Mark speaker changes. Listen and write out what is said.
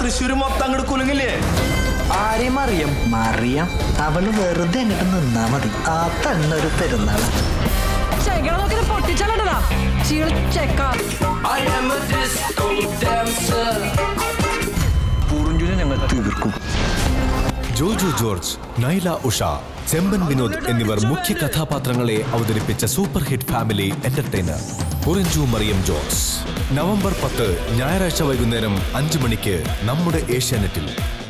Speaker 1: തൃശ്ശൂർ മൊത്തം അങ്ങോട്ട് കുലുങ്ങില്ലേ
Speaker 2: ആരെയും അറിയാം മറിയാം അവള് വെറുതെ അങ്ങോട്ട് നിന്നാ മതി ആ തന്നെ ഒരു പെരുന്നാള്
Speaker 3: ചെകളെ നോക്കി പൊട്ടിച്ചാലടാ ചീള ചെക്ക
Speaker 2: പൂറുഞ്ചുനെ ഞങ്ങൾ തീർക്കും
Speaker 4: ജോജു ജോർജ് നൈല ഉഷ ചെമ്പൻ വിനോദ് എന്നിവർ മുഖ്യ കഥാപാത്രങ്ങളെ അവതരിപ്പിച്ച സൂപ്പർ ഹിറ്റ് ഫാമിലി എന്റർടൈനർ ഉറിഞ്ചു മറിയം ജോർജ് നവംബർ പത്ത് ഞായറാഴ്ച വൈകുന്നേരം അഞ്ചു മണിക്ക് നമ്മുടെ ഏഷ്യാനെറ്റിൽ